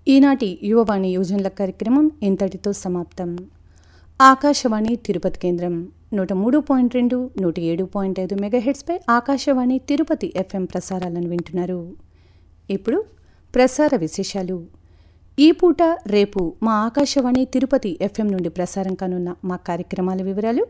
ఈనాటి యువవాణి యోజనల కార్యక్రమం ఇంతటితో సమాప్తం ఆకాశవాణి తిరుపతి కేంద్రం నూట మూడు పాయింట్ రెండు నూట ఏడు పాయింట్ ఐదు మెగాహెడ్స్పై ఆకాశవాణి తిరుపతి ఎఫ్ఎం ప్రసారాలను వింటున్నారు ఇప్పుడు ప్రసార విశేషాలు ఈ పూట రేపు మా ఆకాశవాణి తిరుపతి ఎఫ్ఎం నుండి ప్రసారం కానున్న మా కార్యక్రమాల వివరాలు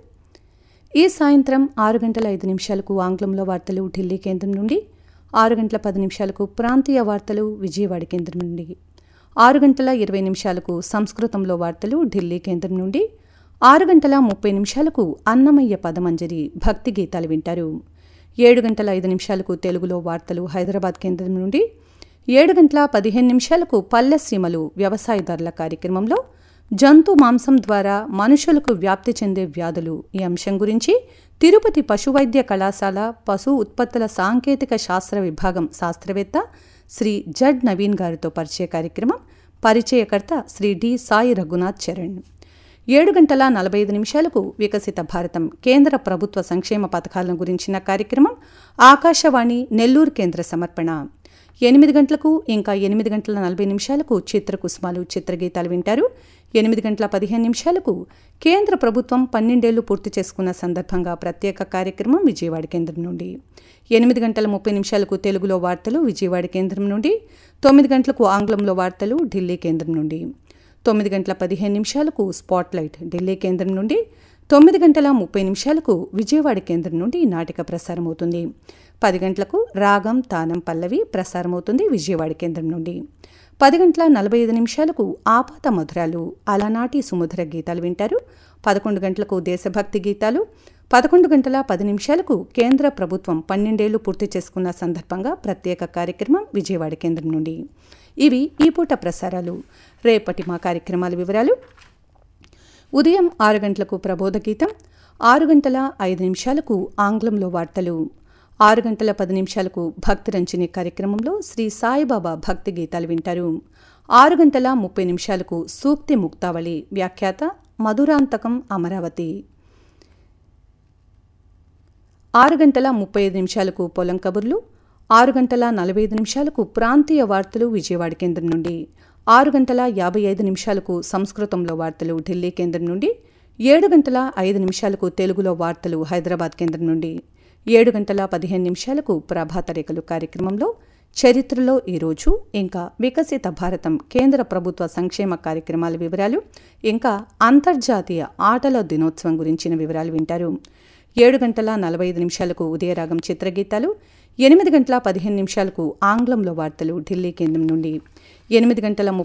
ఈ సాయంత్రం ఆరు గంటల ఐదు నిమిషాలకు ఆంగ్లంలో వార్తలు ఢిల్లీ కేంద్రం నుండి ఆరు గంటల పది నిమిషాలకు ప్రాంతీయ వార్తలు విజయవాడ కేంద్రం నుండి ఆరు గంటల ఇరవై నిమిషాలకు సంస్కృతంలో వార్తలు ఢిల్లీ కేంద్రం నుండి ఆరు గంటల ముప్పై నిమిషాలకు అన్నమయ్య పదమంజరి భక్తి గీతాలు వింటారు ఏడు గంటల ఐదు నిమిషాలకు తెలుగులో వార్తలు హైదరాబాద్ కేంద్రం నుండి ఏడు గంటల పదిహేను నిమిషాలకు పల్లె సీమలు వ్యవసాయదారుల కార్యక్రమంలో జంతు మాంసం ద్వారా మనుషులకు వ్యాప్తి చెందే వ్యాధులు ఈ అంశం గురించి తిరుపతి పశువైద్య కళాశాల పశు ఉత్పత్తుల సాంకేతిక శాస్త్ర విభాగం శాస్త్రవేత్త శ్రీ జడ్ నవీన్ గారితో పరిచయ కార్యక్రమం పరిచయకర్త శ్రీ డి సాయి రఘునాథ్ చరణ్ ఏడు గంటల నలభై ఐదు నిమిషాలకు వికసిత భారతం కేంద్ర ప్రభుత్వ సంక్షేమ పథకాలను గురించిన కార్యక్రమం ఆకాశవాణి నెల్లూరు కేంద్ర సమర్పణ ఎనిమిది గంటలకు ఇంకా ఎనిమిది గంటల నలభై నిమిషాలకు చిత్రకుసుమాలు చిత్రగీతాలు వింటారు ఎనిమిది గంటల పదిహేను నిమిషాలకు కేంద్ర ప్రభుత్వం పన్నెండేళ్లు పూర్తి చేసుకున్న సందర్భంగా ప్రత్యేక కార్యక్రమం విజయవాడ కేంద్రం నుండి ఎనిమిది గంటల ముప్పై నిమిషాలకు తెలుగులో వార్తలు విజయవాడ కేంద్రం నుండి తొమ్మిది గంటలకు ఆంగ్లంలో వార్తలు ఢిల్లీ కేంద్రం నుండి తొమ్మిది గంటల పదిహేను నిమిషాలకు స్పాట్లైట్ ఢిల్లీ కేంద్రం నుండి తొమ్మిది గంటల ముప్పై నిమిషాలకు విజయవాడ కేంద్రం నుండి నాటిక ప్రసారమవుతుంది పది గంటలకు రాగం తానం పల్లవి ప్రసారమవుతుంది విజయవాడ కేంద్రం నుండి పది గంటల నలభై ఐదు నిమిషాలకు ఆపాత మధురాలు అలనాటి సుమధుర గీతాలు వింటారు పదకొండు గంటలకు దేశభక్తి గీతాలు పదకొండు గంటల పది నిమిషాలకు కేంద్ర ప్రభుత్వం పన్నెండేళ్లు పూర్తి చేసుకున్న సందర్భంగా ప్రత్యేక కార్యక్రమం విజయవాడ కేంద్రం నుండి ఇవి ఈ పూట ప్రసారాలు రేపటి మా కార్యక్రమాల వివరాలు ఉదయం ఆరు గంటలకు ప్రబోధ గీతం ఆరు గంటల ఐదు నిమిషాలకు ఆంగ్లంలో వార్తలు ఆరు గంటల పది నిమిషాలకు భక్తి రంజని కార్యక్రమంలో శ్రీ సాయిబాబా భక్తి గీతాలు వింటారు ఆరు గంటల ముప్పై నిమిషాలకు సూక్తి ముక్తావళి వ్యాఖ్యాత మధురాంతకం అమరావతి ఆరు గంటల ముప్పై ఐదు నిమిషాలకు పొలం కబుర్లు ఆరు గంటల నలభై ఐదు నిమిషాలకు ప్రాంతీయ వార్తలు విజయవాడ కేంద్రం నుండి ఆరు గంటల యాభై ఐదు నిమిషాలకు సంస్కృతంలో వార్తలు ఢిల్లీ కేంద్రం నుండి ఏడు గంటల ఐదు నిమిషాలకు తెలుగులో వార్తలు హైదరాబాద్ కేంద్రం నుండి ఏడు గంటల పదిహేను నిమిషాలకు ప్రభాత రేఖలు కార్యక్రమంలో చరిత్రలో ఈరోజు ఇంకా వికసిత భారతం కేంద్ర ప్రభుత్వ సంక్షేమ కార్యక్రమాల వివరాలు ఇంకా అంతర్జాతీయ ఆటల దినోత్సవం గురించిన వివరాలు వింటారు ఏడు గంటల నలభై ఐదు నిమిషాలకు ఉదయరాగం చిత్రగీతాలు ఎనిమిది గంటల పదిహేను నిమిషాలకు ఆంగ్లంలో వార్తలు ఢిల్లీ కేంద్రం నుండి ఎనిమిది గంటల